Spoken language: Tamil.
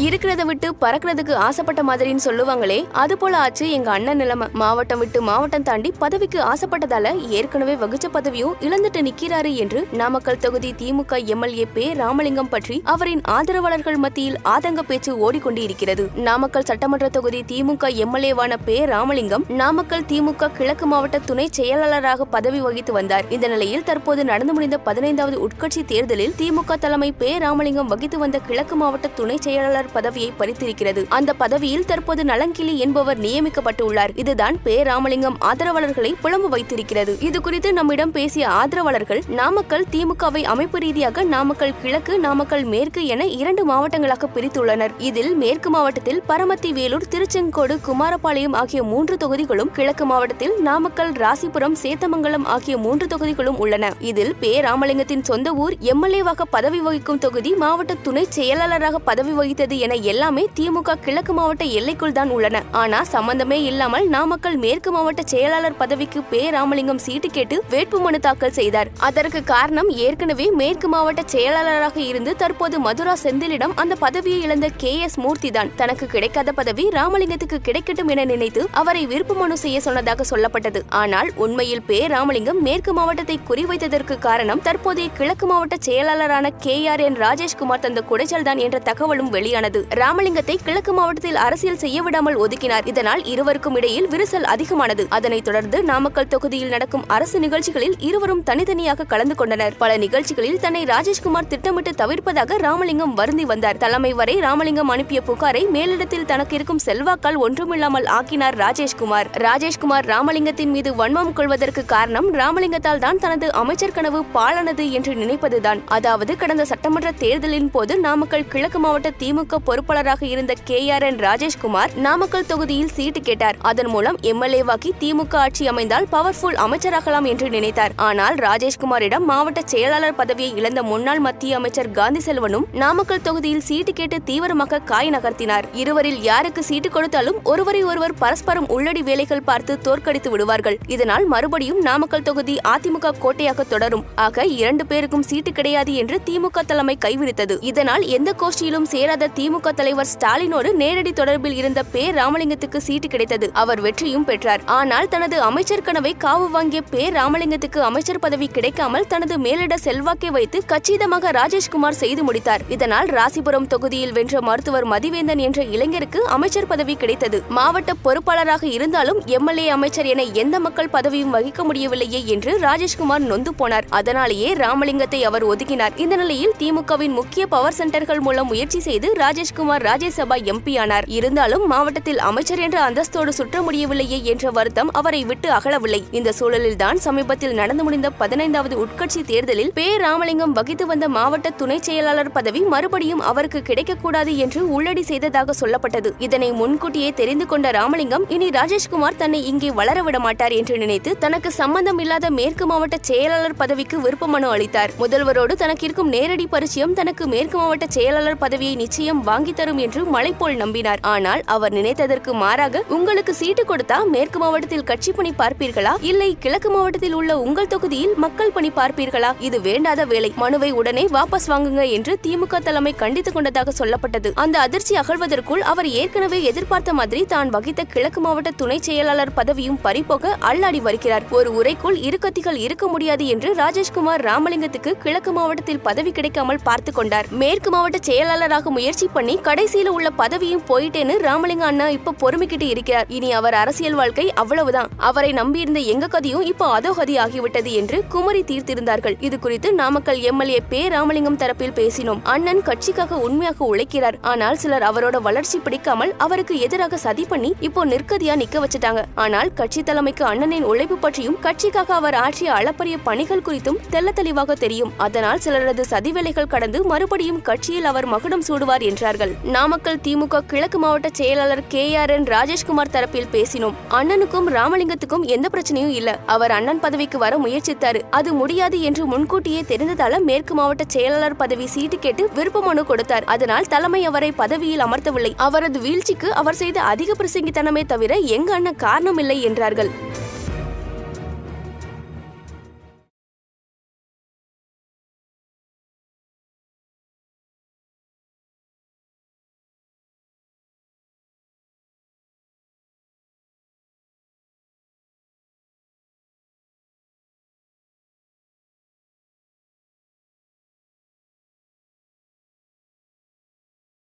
இருக்கிறத விட்டு பறக்கிறதுக்கு ஆசைப்பட்ட மாதிரின்னு சொல்லுவாங்களே அது போல ஆச்சு எங்க அண்ணன் நிலைமை மாவட்டம் விட்டு மாவட்டம் தாண்டி பதவிக்கு ஆசைப்பட்டதால ஏற்கனவே வகிச்ச பதவியும் இழந்துட்டு நிக்கிறாரு என்று நாமக்கல் தொகுதி திமுக எம்எல்ஏ பே ராமலிங்கம் பற்றி அவரின் ஆதரவாளர்கள் மத்தியில் ஆதங்க பேச்சு ஓடிக்கொண்டு இருக்கிறது நாமக்கல் சட்டமன்ற தொகுதி திமுக எம்எல்ஏவான பே ராமலிங்கம் நாமக்கல் திமுக கிழக்கு மாவட்ட துணை செயலாளராக பதவி வகித்து வந்தார் இந்த நிலையில் தற்போது நடந்து முடிந்த பதினைந்தாவது உட்கட்சி தேர்தலில் திமுக தலைமை பே ராமலிங்கம் வகித்து வந்த கிழக்கு மாவட்ட துணை செயலாளர் பதவியை பறித்திருக்கிறது அந்த பதவியில் தற்போது நலங்கிளி என்பவர் நியமிக்கப்பட்டுள்ளார் இதுதான் பே ராமலிங்கம் ஆதரவாளர்களை புலம்பு வைத்திருக்கிறது இது குறித்து நம்மிடம் பேசிய ஆதரவாளர்கள் நாமக்கல் திமுகவை அமைப்பு ரீதியாக நாமக்கல் கிழக்கு நாமக்கல் மேற்கு என இரண்டு மாவட்டங்களாக பிரித்துள்ளனர் இதில் மேற்கு மாவட்டத்தில் பரமத்தி வேலூர் திருச்செங்கோடு குமாரபாளையம் ஆகிய மூன்று தொகுதிகளும் கிழக்கு மாவட்டத்தில் நாமக்கல் ராசிபுரம் சேத்தமங்கலம் ஆகிய மூன்று தொகுதிகளும் உள்ளன இதில் பே ராமலிங்கத்தின் சொந்த ஊர் எம்எல்ஏவாக பதவி வகிக்கும் தொகுதி மாவட்ட துணை செயலாளராக பதவி வகித்தது என எல்லாமே திமுக கிழக்கு மாவட்ட எல்லைக்குள் தான் உள்ளன ஆனா சம்பந்தமே இல்லாமல் நாமக்கல் மேற்கு மாவட்ட செயலாளர் பதவிக்கு பே ராமலிங்கம் சீட்டு கேட்டு வேட்புமனு தாக்கல் செய்தார் அதற்கு காரணம் ஏற்கனவே மேற்கு மாவட்ட செயலாளராக இருந்து தற்போது மதுரா செந்திலிடம் அந்த பதவியை இழந்த கே எஸ் மூர்த்தி தான் தனக்கு கிடைக்காத பதவி ராமலிங்கத்துக்கு கிடைக்கட்டும் என நினைத்து அவரை விருப்பமனு செய்ய சொன்னதாக சொல்லப்பட்டது ஆனால் உண்மையில் பே ராமலிங்கம் மேற்கு மாவட்டத்தை குறிவைத்ததற்கு காரணம் தற்போதைய கிழக்கு மாவட்ட செயலாளரான கே ஆர் என் ராஜேஷ்குமார் தந்த குடைச்சல் தான் என்ற தகவலும் வெளியானது ராமலிங்கத்தை கிழக்கு மாவட்டத்தில் அரசியல் செய்ய விடாமல் ஒதுக்கினார் இதனால் இருவருக்கும் இடையில் விரிசல் அதிகமானது அதனைத் தொடர்ந்து நாமக்கல் தொகுதியில் நடக்கும் அரசு நிகழ்ச்சிகளில் இருவரும் தனித்தனியாக கலந்து கொண்டனர் பல நிகழ்ச்சிகளில் தன்னை ராஜேஷ்குமார் திட்டமிட்டு தவிர்ப்பதாக ராமலிங்கம் வருந்தி வந்தார் தலைமை வரை ராமலிங்கம் அனுப்பிய புகாரை மேலிடத்தில் தனக்கு இருக்கும் செல்வாக்கால் ஒன்றுமில்லாமல் ஆக்கினார் ராஜேஷ்குமார் ராஜேஷ்குமார் ராமலிங்கத்தின் மீது வன்மம் கொள்வதற்கு காரணம் ராமலிங்கத்தால் தான் தனது அமைச்சர் கனவு பாழானது என்று நினைப்பதுதான் அதாவது கடந்த சட்டமன்ற தேர்தலின் போது நாமக்கல் கிழக்கு மாவட்ட திமுக பொறுப்பாளராக இருந்த K R N Rajeshkumar Namakkal தொகுதியில் சீட்டு கேட்டார் அதன் மூலம் எம்எல்ஏவாக்கி திமுக ஆட்சி அமைந்தால் பவர்ஃபுல் அமைச்சராகலாம் என்று நினைத்தார் ஆனால் ராஜேஷ்குமாரிடம் மாவட்ட செயலாளர் பதவியை இழந்த முன்னாள் மத்திய அமைச்சர் காந்தி செல்வனும் நாமக்கல் தொகுதியில் சீட்டு கேட்டு தீவிரமாக காய் நகர்த்தினார் இருவரில் யாருக்கு சீட்டு கொடுத்தாலும் ஒருவரை ஒருவர் பரஸ்பரம் உள்ளடி வேலைகள் பார்த்து தோற்கடித்து விடுவார்கள் இதனால் மறுபடியும் நாமக்கல் தொகுதி அதிமுக கோட்டையாக தொடரும் ஆக இரண்டு பேருக்கும் சீட்டு கிடையாது என்று திமுக தலைமை கைவிரித்தது இதனால் எந்த கோஷ்டியிலும் சேராத திமுக தலைவர் ஸ்டாலினோடு நேரடி தொடர்பில் இருந்த பே ராமலிங்கத்துக்கு சீட்டு கிடைத்தது அவர் வெற்றியும் பெற்றார் ஆனால் தனது அமைச்சர் கனவை காவு வாங்கிய பே ராமலிங்கத்துக்கு அமைச்சர் பதவி கிடைக்காமல் தனது மேலிட செல்வாக்கை வைத்து கச்சிதமாக ராஜேஷ்குமார் செய்து முடித்தார் இதனால் ராசிபுரம் தொகுதியில் வென்ற மருத்துவர் மதிவேந்தன் என்ற இளைஞருக்கு அமைச்சர் பதவி கிடைத்தது மாவட்ட பொறுப்பாளராக இருந்தாலும் எம்எல்ஏ அமைச்சர் என எந்த மக்கள் பதவியும் வகிக்க முடியவில்லையே என்று ராஜேஷ்குமார் நொந்து போனார் அதனாலேயே ராமலிங்கத்தை அவர் ஒதுக்கினார் இந்த நிலையில் திமுகவின் முக்கிய பவர் சென்டர்கள் மூலம் முயற்சி செய்து ராஜேஷ்குமார் ராஜ்யசபா எம்பி ஆனார் இருந்தாலும் மாவட்டத்தில் அமைச்சர் என்ற அந்தஸ்தோடு சுற்ற முடியவில்லையே என்ற வருத்தம் அவரை விட்டு அகலவில்லை இந்த சூழலில்தான் சமீபத்தில் நடந்து முடிந்த பதினைந்தாவது உட்கட்சி தேர்தலில் பே ராமலிங்கம் வகித்து வந்த மாவட்ட துணை செயலாளர் பதவி மறுபடியும் அவருக்கு கிடைக்கக்கூடாது என்று உள்ளடி செய்ததாக சொல்லப்பட்டது இதனை முன்கூட்டியே தெரிந்து கொண்ட ராமலிங்கம் இனி ராஜேஷ்குமார் தன்னை இங்கே வளர விட மாட்டார் என்று நினைத்து தனக்கு சம்பந்தம் இல்லாத மேற்கு மாவட்ட செயலாளர் பதவிக்கு விருப்ப மனு அளித்தார் முதல்வரோடு தனக்கு இருக்கும் நேரடி பரிச்சயம் தனக்கு மேற்கு மாவட்ட செயலாளர் பதவியை நிச்சயம் வாங்கி தரும் என்று மலை போல் நம்பினார் ஆனால் அவர் நினைத்ததற்கு மாறாக உங்களுக்கு சீட்டு கொடுத்தா மேற்கு மாவட்டத்தில் கட்சி பணி பார்ப்பீர்களா இல்லை கிழக்கு மாவட்டத்தில் உள்ள உங்கள் தொகுதியில் மக்கள் பணி பார்ப்பீர்களா இது வேண்டாத வேலை மனுவை உடனே வாபஸ் வாங்குங்க என்று திமுக தலைமை கண்டித்துக் கொண்டதாக சொல்லப்பட்டது அந்த அதிர்ச்சி அகழ்வதற்குள் அவர் ஏற்கனவே எதிர்பார்த்த மாதிரி தான் வகித்த கிழக்கு மாவட்ட துணை செயலாளர் பதவியும் பறிபோக அல்லாடி வருகிறார் ஒரு உரைக்குள் இரு கத்திகள் இருக்க முடியாது என்று ராஜேஷ்குமார் ராமலிங்கத்துக்கு கிழக்கு மாவட்டத்தில் பதவி கிடைக்காமல் பார்த்து கொண்டார் மேற்கு மாவட்ட செயலாளராக முயற்சி பண்ணி கடைசியில உள்ள பதவியும் போயிட்டேன்னு ராமலிங்க அண்ணா இப்ப பொறுமைக்கிட்டு இருக்கிறார் இனி அவர் அரசியல் வாழ்க்கை அவ்வளவுதான் அவரை நம்பியிருந்த எங்க கதியும் இப்போ அதோகதி ஆகிவிட்டது என்று குமரி தீர்த்திருந்தார்கள் இது குறித்து நாமக்கல் எம்எல்ஏ பே ராமலிங்கம் தரப்பில் பேசினோம் அண்ணன் கட்சிக்காக உண்மையாக உழைக்கிறார் ஆனால் சிலர் அவரோட வளர்ச்சி பிடிக்காமல் அவருக்கு எதிராக சதி பண்ணி இப்போ நிற்கதியா நிக்க வச்சுட்டாங்க ஆனால் கட்சி தலைமைக்கு அண்ணனின் உழைப்பு பற்றியும் கட்சிக்காக அவர் ஆற்றிய அளப்பரிய பணிகள் குறித்தும் தெள்ள தெளிவாக தெரியும் அதனால் சிலரது சதி வேலைகள் கடந்து மறுபடியும் கட்சியில் அவர் மகுடம் சூடுவார் என்றார்கள் நாமக்கல் திமுக கிழக்கு மாவட்ட செயலாளர் கே ஆர் என் ராஜேஷ்குமார் தரப்பில் பேசினோம் அண்ணனுக்கும் ராமலிங்கத்துக்கும் எந்த பிரச்சனையும் இல்ல அவர் அண்ணன் பதவிக்கு வர முயற்சித்தாரு அது முடியாது என்று முன்கூட்டியே தெரிந்ததால மேற்கு மாவட்ட செயலாளர் பதவி சீட்டு கேட்டு விருப்ப மனு கொடுத்தார் அதனால் தலைமை அவரை பதவியில் அமர்த்தவில்லை அவரது வீழ்ச்சிக்கு அவர் செய்த அதிக பிரசங்கித்தனமே தவிர எங்க அண்ணன் காரணம் இல்லை என்றார்கள்